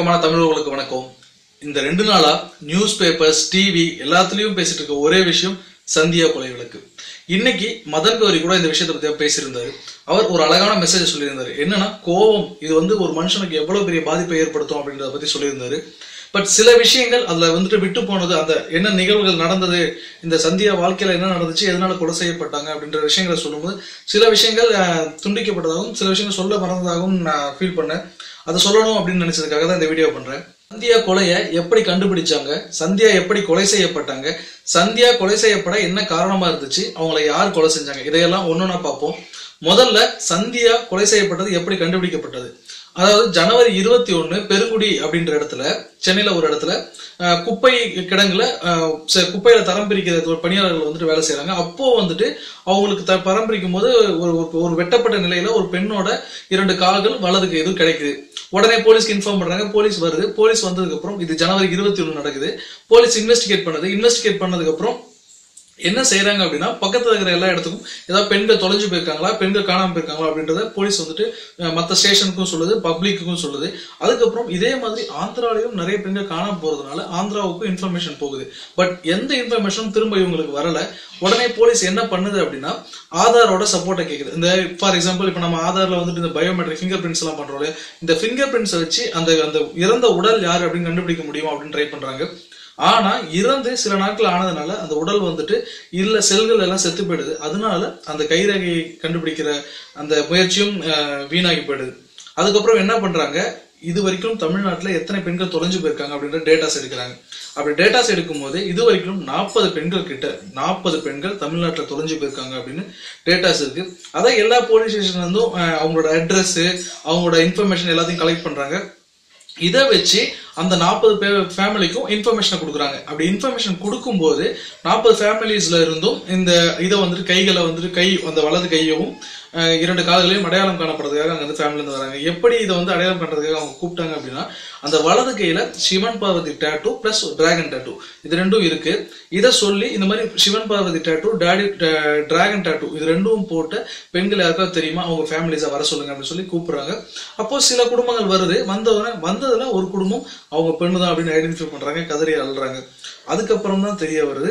வழக்கமான தமிழர்களுக்கு வணக்கம் இந்த ரெண்டு நாளா நியூஸ் பேப்பர்ஸ் டிவி எல்லாத்துலயும் பேசிட்டு இருக்க ஒரே விஷயம் சந்தியா கொலை வழக்கு இன்னைக்கு மதன் கௌரி கூட இந்த விஷயத்தை பத்தி பேசியிருந்தாரு அவர் ஒரு அழகான மெசேஜ் சொல்லியிருந்தாரு என்னன்னா கோபம் இது வந்து ஒரு மனுஷனுக்கு எவ்வளவு பெரிய பாதிப்பை ஏற்படுத்தும் அப்படின்றத பத்தி சொல்லியிருந்தாரு பட் சில விஷயங்கள் அதுல வந்துட்டு விட்டு போனது அந்த என்ன நிகழ்வுகள் நடந்தது இந்த சந்தியா வாழ்க்கையில என்ன நடந்துச்சு எதனால கொலை செய்யப்பட்டாங்க அப்படின்ற விஷயங்களை சொல்லும்போது சில விஷயங்கள் அஹ், துண்டிக்கப்பட்டதாகவும் சில விஷயங்கள் சொல்ல மறந்ததாகவும் நான் ஃபீல் பண்ணேன் அதை சொல்லணும் அப்படின்னு நினைச்சதுக்காக தான் இந்த வீடியோ பண்றேன் சந்தியா கொலையை எப்படி கண்டுபிடிச்சாங்க சந்தியா எப்படி கொலை செய்யப்பட்டாங்க சந்தியா கொலை செய்யப்பட என்ன காரணமா இருந்துச்சு அவங்கள யார் கொலை செஞ்சாங்க இதையெல்லாம் ஒன்னொன்னா பார்ப்போம் முதல்ல சந்தியா கொலை செய்யப்பட்டது எப்படி கண்டுபிடிக்கப்பட்டது அதாவது ஜனவரி இருபத்தி ஒண்ணு பெருங்குடி அப்படின்ற இடத்துல சென்னையில ஒரு இடத்துல அஹ், குப்பை கிடங்குல அஹ், ச- குப்பையில தரம் பிரிக்கிற ஒரு பணியாளர்கள் வந்துட்டு வேலை செய்றாங்க அப்போ வந்துட்டு அவங்களுக்கு த பரம் பிரிக்கும் போது ஒரு ஒரு- ஒரு வெட்டப்பட்ட நிலையில ஒரு பெண்ணோட இரண்டு கால்கள் வலதுக்கு எதுவும் கிடைக்குது உடனே போலீஸ்க்கு இன்ஃபார்ம் பண்றாங்க போலீஸ் வருது போலீஸ் வந்ததுக்கு அப்புறம் இது ஜனவரி இருபத்தி ஒண்ணு நடக்குது போலீஸ் இன்வெஸ்டிகேட் பண்ணுது இன்வெஸ்டிகேட் பண்ணதுக்கு அப்புறம் என்ன செய்றாங்க அப்படின்னா பக்கத்துல இருக்கிற எல்லா இடத்துக்கும் ஏதாவது பெண்கள் தொலைஞ்சு போயிருக்காங்களா பெண்கள் காணாம போயிருக்காங்களா அப்படின்றத போலீஸ் வந்துட்டு அஹ், மத்த ஸ்டேஷனுக்கும் சொல்லுது பப்ளிக்குக்கும் சொல்லுது அதுக்கப்புறம் இதே மாதிரி ஆந்திராலையும் நிறைய பெண்கள் காணாம போறதுனால ஆந்திராவுக்கும் இன்ஃபர்மேஷன் போகுது பட் எந்த இன்ஃபர்மேஷனும் திரும்ப இவங்களுக்கு வரல உடனே போலீஸ் என்ன பண்ணுது அப்படின்னா ஆதாரோட சப்போர்ட்டை கேக்குது இந்த ஃபார் எக்ஸாம்பிள் இப்போ நம்ம ஆதார்ல வந்துட்டு இந்த பயோமெட்ரிக் ஃபிங்கர் பிரிண்ட்ஸ் எல்லாம் பண்றோம் இல்லையா இந்த ஃபிங்கர் பிரிண்ட்ஸை வச்சு அந்த அந்த இறந்த உடல் யார் அப்படின்னு கண்டுபிடிக்க முடியும் அப்படின்னு ட்ரை பண்றாங்க ஆனா இறந்து சில நாட்கள் ஆனதுனால அந்த உடல் வந்துட்டு இல்ல செல்கள் எல்லாம் செத்து போயிடுது அதனால அந்த கைரேகையை கண்டுபிடிக்கிற அந்த முயற்சியும் அஹ், வீணாகி போயிடுது அதுக்கப்புறம் என்ன பண்றாங்க இது வரைக்கும் தமிழ்நாட்டுல எத்தனை பெண்கள் தொலைஞ்சு போயிருக்காங்க அப்படின்ற டேட்டாஸ் எடுக்கிறாங்க அப்படி டேட்டாஸ் எடுக்கும் போது இது வரைக்கும் நாற்பது பெண்கள் கிட்ட நாற்பது பெண்கள் தமிழ்நாட்டுல தொலைஞ்சு போயிருக்காங்க அப்படின்னு டேட்டாஸ் இருக்கு அதை எல்லா போலீஸ் ஸ்டேஷன்ல இருந்தும் அஹ், அவங்களோட அட்ரஸ் அவங்களோட இன்ஃபர்மேஷன் எல்லாத்தையும் கலெக்ட் பண்றாங்க இதை வச்சு அந்த நாற்பது பேர் ஃபேமிலிக்கும் இன்ஃபர்மேஷனை கொடுக்குறாங்க அப்படி இன்ஃபர்மேஷன் கொடுக்கும்போது நாற்பது ஃபேமிலிஸ்ல இருந்தும் இந்த இதை வந்துட்டு கைகளை வந்துட்டு கை அந்த வலது கையவும் அஹ், இரண்டு கால்களையும் அடையாளம் காணப்படுறதுக்காக அங்க வந்து ஃபேமிலி இருந்து வராங்க எப்படி இதை வந்து அடையாளம் பண்றதுக்காக அவங்க கூப்பிட்டாங்க அப்படின்னா அந்த வலது கையில Sivan Parvati tattoo plus dragon tattoo இது ரெண்டும் இருக்கு இதை சொல்லி இந்த மாதிரி சிவன் பார்வதி டேட்டூ டாடி டிராகன் டேட்டூ இது ரெண்டும் போட்டு பெண்கள் யாருக்காவது தெரியுமா அவங்க ஃபேமிலிஸை வர சொல்லுங்க அப்படின்னு சொல்லி கூப்பிடுறாங்க அப்போ சில குடும்பங்கள் வருது வந்தவன வந்ததுல ஒரு குடும்பம் அவங்க பெண்ணு தான் அப்படின்னு ஐடென்டிஃபை பண்றாங்க கதறி அழுறாங்க அதுக்கப்புறம் தான் தெரிய வருது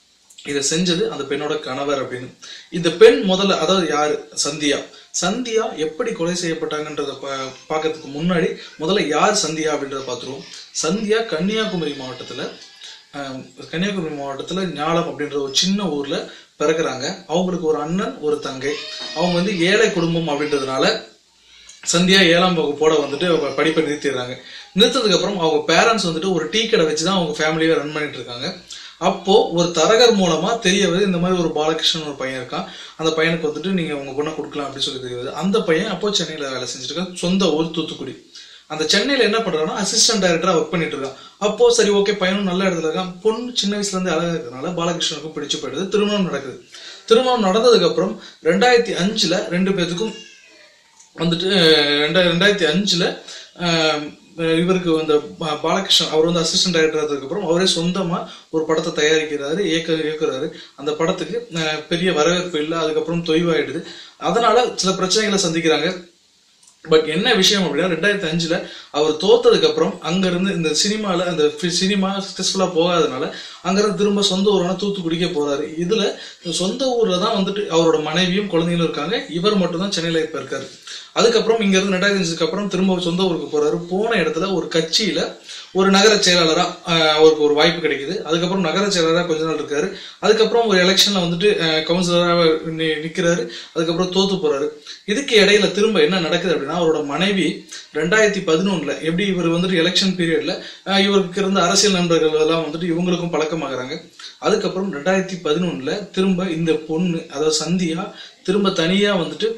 இதை செஞ்சது அந்த பெண்ணோட கணவர் அப்படின்னு இந்த பெண் முதல்ல அதாவது யாரு சந்தியா சந்தியா எப்படி கொலை செய்யப்பட்டாங்கன்றத பா- பார்க்கறதுக்கு முன்னாடி முதல்ல யார் சந்தியா அப்படின்றத பார்த்துருவோம் சந்தியா கன்னியாகுமரி மாவட்டத்துல ஆஹ், கன்னியாகுமரி மாவட்டத்துல ஞாலம் அப்படின்ற ஒரு சின்ன ஊர்ல பிறக்குறாங்க அவங்களுக்கு ஒரு அண்ணன் ஒரு தங்கை அவங்க வந்து ஏழை குடும்பம் அப்படின்றதுனால சந்தியா ஏழாம் வகுப்போட வந்துட்டு அவங்க படிப்பை நிறுத்திடுறாங்க நிறுத்ததுக்கு அப்புறம் அவங்க பேரண்ட்ஸ் வந்துட்டு ஒரு டீ கடை வச்சு தான் அவங்க ஃபேமிலியை ரன் பண்ணிட்டு இருக்காங்க அப்போ ஒரு தரகர் மூலமா தெரிய வருது இந்த மாதிரி ஒரு பாலகிருஷ்ணன் ஒரு பையன் இருக்கான் அந்த பையனுக்கு வந்துட்டு நீங்க உங்க பொண்ணை கொடுக்கலாம் அப்படின்னு சொல்லி தெரிய வருது அந்த பையன் அப்போ சென்னையில வேலை செஞ்சுட்டு இருக்கான் சொந்த ஊர் தூத்துக்குடி அந்த சென்னையில என்ன பண்றான்னா அசிஸ்டன்ட் டைரக்டரா ஒர்க் பண்ணிட்டு இருக்கான் அப்போ சரி ஓகே பையனும் நல்ல இடத்துல இருக்கான் பொண்ணு சின்ன வயசுல இருந்து அழகா இருக்கிறதுனால பாலகிருஷ்ணனுக்கும் பிடிச்சு போயிடுது திருமணம் நடக்குது திருமணம் நடந்ததுக்கு அப்புறம் ரெண்டாயிரத்தி அஞ்சுல ரெண்டு பேத்துக்கும் வந்துட்டு ரெண்டா ரெண்டாயிரத்தி அஞ்சுல ஆஹ், இவருக்கு அந்த பா- பாலகிருஷ்ணன் அவர் வந்து அசிஸ்டன்ட் டைரக்டர் ஆனதுக்கு அப்புறம் அவரே சொந்தமா ஒரு படத்தை தயாரிக்கிறாரு இயக்க இயக்குறாரு அந்த படத்துக்கு ஆஹ், பெரிய வரவேற்பு இல்லை அதுக்கப்புறம் தொய்வாயிடுது அதனால சில பிரச்சனைகளை சந்திக்கிறாங்க பட் என்ன விஷயம் அப்படின்னா ரெண்டாயிரத்தி அஞ்சுல அவர் தோத்ததுக்கு அப்புறம் அங்க இருந்து இந்த சினிமால அந்த ஃபி- சினிமா சக்சஸ்ஃபுல்லா போகாதனால அங்க இருந்து திரும்ப சொந்த ஊரான தூத்துக்குடிக்கே போறாரு இதுல சொந்த ஊர்ல தான் வந்துட்டு அவரோட மனைவியும் குழந்தைகளும் இருக்காங்க இவர் மட்டும் தான் சென்னையில இப்ப இருக்காரு அதுக்கப்புறம் இங்க இருந்து ரெண்டாயிரத்தி அஞ்சுக்கு அப்புறம் திரும்ப சொந்த ஊருக்கு போறாரு போன இடத்துல ஒரு கட்சியில ஒரு நகர செயலாளரா ஆஹ், அவருக்கு ஒரு வாய்ப்பு கிடைக்குது அதுக்கப்புறம் நகர செயலாளரா கொஞ்ச நாள் இருக்காரு அதுக்கப்புறம் ஒரு எலெக்ஷன்ல வந்துட்டு கவுன்சிலரா நிக்கிறாரு அதுக்கப்புறம் தோத்து போறாரு இதுக்கு இடையில திரும்ப என்ன நடக்குது அப்படின்னா அவரோட மனைவி ரெண்டாயிரத்தி பதினொன்னுல எப்படி இவர் வந்துட்டு எலெக்ஷன் பீரியட்ல இவருக்கு இருந்த அரசியல் நண்பர்கள் எல்லாம் வந்துட்டு இவங்களுக்கும் பழக்கமாகறாங்க அதுக்கப்புறம் ரெண்டாயிரத்தி பதினொன்னுல திரும்ப இந்த பொண்ணு அதாவது சந்தியா திரும்ப தனியா வந்துட்டு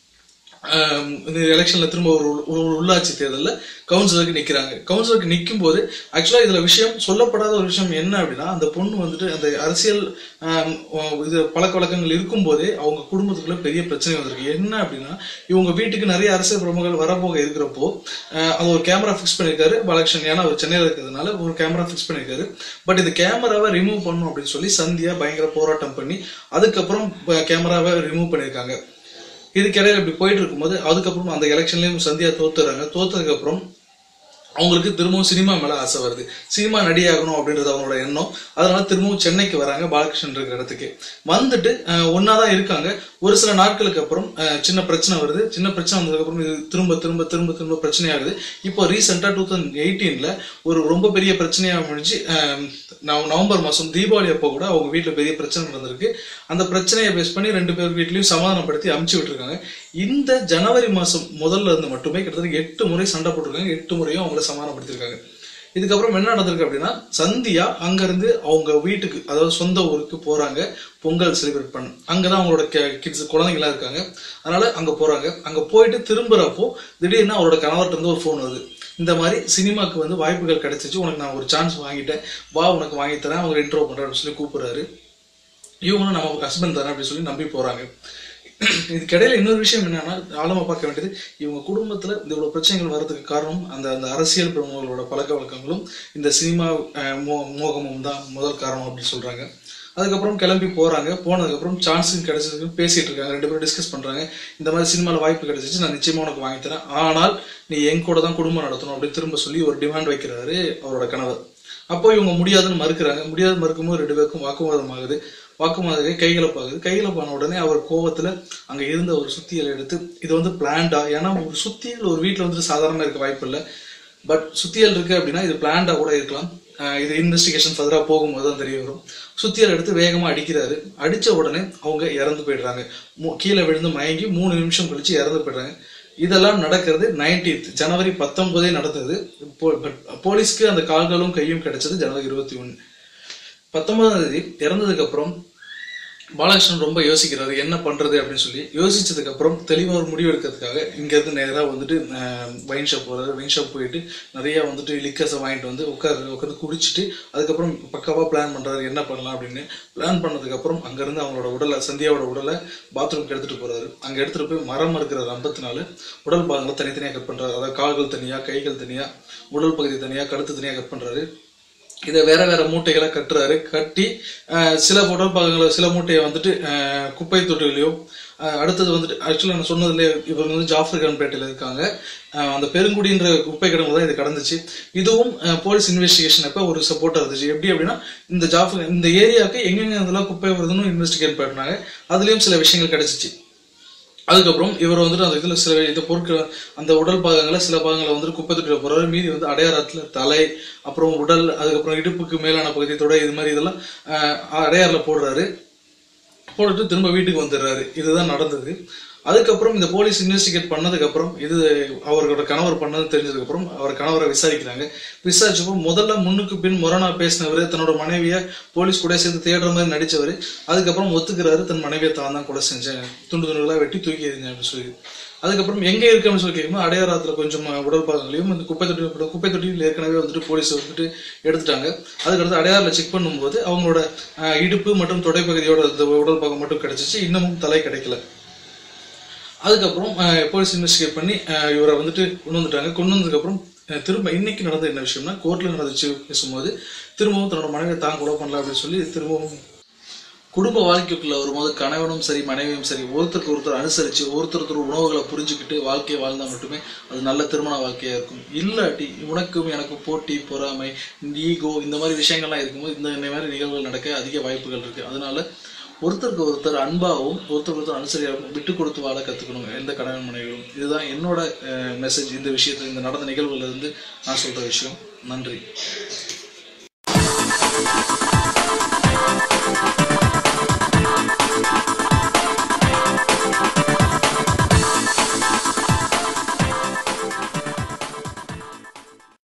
ஆஹ் இந்த எலெக்ஷன்ல திரும்ப ஒரு உள்- ஒரு உள்ளாட்சி தேர்தல்ல கவுன்சிலருக்கு நிக்கிறாங்க கவுன்சிலருக்கு நிற்கும் போது ஆக்சுவலா இதுல விஷயம் சொல்லப்படாத ஒரு விஷயம் என்ன அப்படின்னா அந்த பொண்ணு வந்துட்டு அந்த அரசியல் ஆஹ் இது பழக்க வழக்கங்கள் இருக்கும் போதே அவங்க குடும்பத்துக்குள்ள பெரிய பிரச்சனை வந்திருக்கு என்ன அப்படின்னா இவங்க வீட்டுக்கு நிறைய அரசியல் பிரமுகர்கள் வரப்போக இருக்கிறப்போ ஆஹ் அது ஒரு கேமரா ஃபிக்ஸ் பண்ணியிருக்காரு பாலகிருஷ்ணன் ஏன்னா அவர் சென்னையில இருக்கிறதுனால ஒரு கேமரா ஃபிக்ஸ் பண்ணியிருக்காரு பட் இந்த கேமராவை ரிமூவ் பண்ணும் அப்படின்னு சொல்லி சந்தியா பயங்கர போராட்டம் பண்ணி அதுக்கப்புறம் கேமராவை ரிமூவ் பண்ணியிருக்காங்க இதுக்கிடையில இப்படி போயிட்டு இருக்கும்போது அதுக்கப்புறம் அந்த எலெக்ஷன்லயும் சந்தியா தோத்துறாங்க தோத்ததுக்கு அப்புறம் அவங்களுக்கு திரும்பவும் சினிமா மேல ஆசை வருது சினிமா நடிகாகணும் அப்படின்றது அவங்களோட எண்ணம் அதனால திரும்பவும் சென்னைக்கு வராங்க பாலகிருஷ்ணன் இருக்கிற இடத்துக்கு வந்துட்டு ஒன்னா தான் இருக்காங்க ஒரு சில நாட்களுக்கு அப்புறம் அஹ், சின்ன பிரச்சனை வருது சின்ன பிரச்சனை வந்ததுக்கு அப்புறம் இது திரும்ப திரும்ப திரும்ப திரும்ப பிரச்சனை ஆகுது இப்போ ரீசெண்டா டூ தௌசண்ட் எயிட்டீன்ல ஒரு ரொம்ப பெரிய பிரச்சனையா முடிஞ்சு அஹ், நவ- நவம்பர் மாசம் தீபாவளி அப்போ கூட அவங்க வீட்டுல பெரிய பிரச்சனை நடந்திருக்கு அந்த பிரச்சனையை பேஸ் பண்ணி ரெண்டு பேர் வீட்லயும் சமாதானப்படுத்தி அமுச்சு விட்டுருக்காங்க இந்த ஜனவரி மாசம் முதல்ல இருந்து மட்டுமே கிட்டத்தட்ட எட்டு முறை சண்டை போட்டிருக்காங்க எட்டு முறையும் அவங்கள சமாதானப்படுத்திருக்காங்க இதுக்கப்புறம் என்ன நடந்திருக்கு அப்படின்னா சந்தியா அங்கிருந்து அவங்க வீட்டுக்கு அதாவது சொந்த ஊருக்கு போறாங்க பொங்கல் செலிப்ரேட் பண்ண அங்கதான் அவங்களோட கிட்ஸ் குழந்தைங்களா இருக்காங்க அதனால அங்க போறாங்க அங்க போயிட்டு திரும்புறப்போ திடீர்னு அவரோட கணவர்கிட்ட இருந்து ஒரு ஃபோன் வருது இந்த மாதிரி சினிமாக்கு வந்து வாய்ப்புகள் கிடைச்சிச்சு உனக்கு நான் ஒரு சான்ஸ் வாங்கிட்டேன் வா உனக்கு வாங்கி தரேன் அவங்க இன்ட்ரோ பண்றேன் அப்படின்னு சொல்லி கூப்பிடுறாரு இவங்களும் நம்ம ஹஸ்பண்ட் தானே அப்படின்னு சொல்லி நம்பி போறாங்க இதுக்கிடையில இன்னொரு விஷயம் என்னன்னா ஆழமா பார்க்க வேண்டியது இவங்க குடும்பத்துல இந்த இவ்வளவு பிரச்சனைகள் வர்றதுக்கு காரணம் அந்த அந்த அரசியல் பிரமுகர்களோட பழக்க வழக்கங்களும் இந்த சினிமா அஹ், மோ- மோகமும் தான் முதல் காரணம் அப்படின்னு சொல்றாங்க அதுக்கப்புறம் கிளம்பி போறாங்க போனதுக்கப்புறம் சான்ஸும் கிடைச்சதுக்கு பேசிட்டு இருக்காங்க ரெண்டு பேரும் டிஸ்கஸ் பண்றாங்க இந்த மாதிரி சினிமாவில் வாய்ப்பு கிடைச்சிச்சு நான் நிச்சயமா உனக்கு வாங்கி தரேன் ஆனால் நீ என் கூட தான் குடும்பம் நடத்தணும் அப்படின்னு திரும்ப சொல்லி ஒரு டிமாண்ட் வைக்கிறாரு அவரோட கணவர் அப்போ இவங்க முடியாதுன்னு மறுக்கிறாங்க முடியாது மறுக்கும்போது ரெண்டு பேருக்கும் வாக்குவாதம் ஆகுது வாக்குவாதம் கைகலப்பாகுது கைகலப்பான உடனே அவர் கோவத்துல அங்க இருந்த ஒரு சுத்தியலை எடுத்து இது வந்து பிளான்டா ஏன்னா ஒரு சுத்தியல் ஒரு வீட்ல வந்துட்டு சாதாரண இருக்க வாய்ப்பு இல்லை பட் சுத்தியல் இருக்கு அப்படின்னா இது பிளான்டா கூட இருக்கலாம் ஆஹ் இது இன்வெஸ்டிகேஷன் ஃபர்தரா போகும்போது தான் தெரிய வரும் சுத்தியல் எடுத்து வேகமா அடிக்கிறாரு அடிச்ச உடனே அவங்க இறந்து போயிடுறாங்க மூ- கீழே விழுந்து மயங்கி மூணு நிமிஷம் கழிச்சு இறந்து போயிடுறாங்க இதெல்லாம் நடக்கிறது 19th ஜனவரி பத்தொன்பதே நடந்தது போ- but போலீஸ்க்கு அந்த கால்களும் கையும் கிடைச்சது ஜனவரி இருபத்தி ஒன்று பத்தொன்பதாம் தேதி இறந்ததுக்கு அப்புறம் பாலகிருஷ்ணன் ரொம்ப யோசிக்கிறாரு என்ன பண்றது அப்படின்னு சொல்லி யோசிச்சதுக்கு அப்புறம் தெளிவா ஒரு முடிவு எடுக்கிறதுக்காக இங்க இருந்து நேரா வந்துட்டு வைன் ஷாப் போறாரு வைன் ஷாப் போயிட்டு நிறைய வந்துட்டு லிக்கர்ஸை வாங்கிட்டு வந்து உட்காரு உட்காந்து குடிச்சிட்டு அதுக்கப்புறம் பக்காவா பிளான் பண்றாரு என்ன பண்ணலாம் அப்படின்னு பிளான் பண்ணதுக்கு அப்புறம் அங்க இருந்து அவங்களோட உடலை சந்தியாவோட உடலை பாத்ரூம்க்கு எடுத்துட்டு போறாரு அங்க எடுத்துட்டு போய் மரம் இருக்கிற ஐம்பத்தி நாலு உடல் பாகங்களை தனித்தனியா கட் பண்றாரு அதாவது கால்கள் தனியா கைகள் தனியா உடல் பகுதி தனியா கழுத்து தனியா கட் பண்றாரு இதை வேற வேற மூட்டைகளை கட்டுறாரு கட்டி அஹ், சில உடல் பாகங்களை சில மூட்டையை வந்துட்டு அஹ், குப்பை தொட்டிலையோ அஹ், அடுத்தது வந்துட்டு ஆக்சுவலாக நான் சொன்னதுல இவங்க வந்து ஜாஃபர் கான்பேட்டையில் இருக்காங்க அஹ், அந்த பெருங்குடின்ற குப்பை கிடங்கு தான் இது கடந்துச்சு இதுவும் அஹ், போலீஸ் இன்வெஸ்டிகேஷன் அப்போ ஒரு சப்போர்ட்டாக இருந்துச்சு எப்படி அப்படின்னா இந்த ஜாஃபர் இந்த ஏரியாவுக்கு எங்கெங்க இதெல்லாம் குப்பை வருதுன்னு இன்வெஸ்டிகேட் பண்ணாங்க அதுலயும் சில விஷயங்கள் கிடைச்சிச்சு அதுக்கப்புறம் இவர் வந்துட்டு அந்த இதுல சில இது பொருட்கள் அந்த உடல் பாகங்களை சில பாகங்களை வந்துட்டு குப்பை தொட்டில போறாரு மீதி வந்து அடையாளத்துல தலை அப்புறம் உடல் அதுக்கப்புறம் இடுப்புக்கு மேலான பகுதி தொடை இது மாதிரி இதெல்லாம் அஹ், அடையாறுல போடுறாரு போட்டுட்டு திரும்ப வீட்டுக்கு வந்துடுறாரு இதுதான் நடந்தது அதுக்கப்புறம் இந்த போலீஸ் இன்வெஸ்டிகேட் பண்ணதுக்கு அப்புறம் இது அவரோட கணவர் பண்ணது தெரிஞ்சதுக்கு அப்புறம் அவர் கணவரை விசாரிக்கிறாங்க விசாரிச்சப்போ முதல்ல முன்னுக்கு பின் முரணா பேசினவர் தன்னோட மனைவியை போலீஸ் கூட சேர்ந்து தேடுற மாதிரி நடிச்சவர் அதுக்கப்புறம் ஒத்துக்கிறாரு தன் மனைவியை தான் தான் கொலை செஞ்சேன் துண்டு துண்டுகளா வெட்டி தூக்கி எறிஞ்சேன் அப்படின்னு சொல்லி அதுக்கப்புறம் எங்க இருக்கு அப்படின்னு சொல்லி கேட்கும்போது அடையாளத்துல கொஞ்சம் உடல் பாகங்களையும் இந்த குப்பை தொட்டி குப்பை தொட்டியில் ஏற்கனவே வந்துட்டு போலீஸ் வந்துட்டு எடுத்துட்டாங்க அதுக்கடுத்து அடையாளத்தில் செக் பண்ணும்போது அவங்களோட அஹ், இடுப்பு மற்றும் தொடைப்பகுதியோட இந்த உடல் பாகம் மட்டும் கிடைச்சிச்சு இன்னமும் தலை கிடைக்கல அதுக்கப்புறம் அஹ், போலீஸ் இன்வெஸ்டிகேட் பண்ணி அஹ், இவரை வந்துட்டு கொண்டு வந்துட்டாங்க கொண்டு வந்ததுக்கப்புறம் அஹ், திரும்ப இன்னைக்கு நடந்த என்ன விஷயம்னா கோர்ட்ல நடந்துச்சு பேசும்போது திரும்பவும் தன்னோட மனைவியை தான் கொலை பண்ணல அப்படின்னு சொல்லி திரும்பவும் குடும்ப வாழ்க்கைக்குள்ள வரும்போது கணவனும் சரி மனைவியும் சரி ஒருத்தருக்கு ஒருத்தர் அனுசரிச்சு ஒருத்தர் ஒருத்தர் உணவுகளை புரிஞ்சுக்கிட்டு வாழ்க்கையை வாழ்ந்தா மட்டுமே அது நல்ல திருமண வாழ்க்கையா இருக்கும் இல்லாட்டி உனக்கும் எனக்கும் போட்டி பொறாமை ஈகோ இந்த மாதிரி விஷயங்கள்லாம் இருக்கும்போது இந்த இந்த மாதிரி நிகழ்வுகள் நடக்க அதிக வாய்ப்புகள் இருக்கு அதனால ஒருத்தருக்கு ஒருத்தர் அன்பாகவும் ஒருத்தருக்கு ஒருத்தர் அனுசரியாகவும் விட்டு கொடுத்து வாழ கத்துக்கணும் எந்த கணவன் மனைவிகளும் இதுதான் என்னோட மெசேஜ் இந்த விஷயத்துல இந்த நடந்த நிகழ்வுல இருந்து நான் சொல்ற விஷயம் நன்றி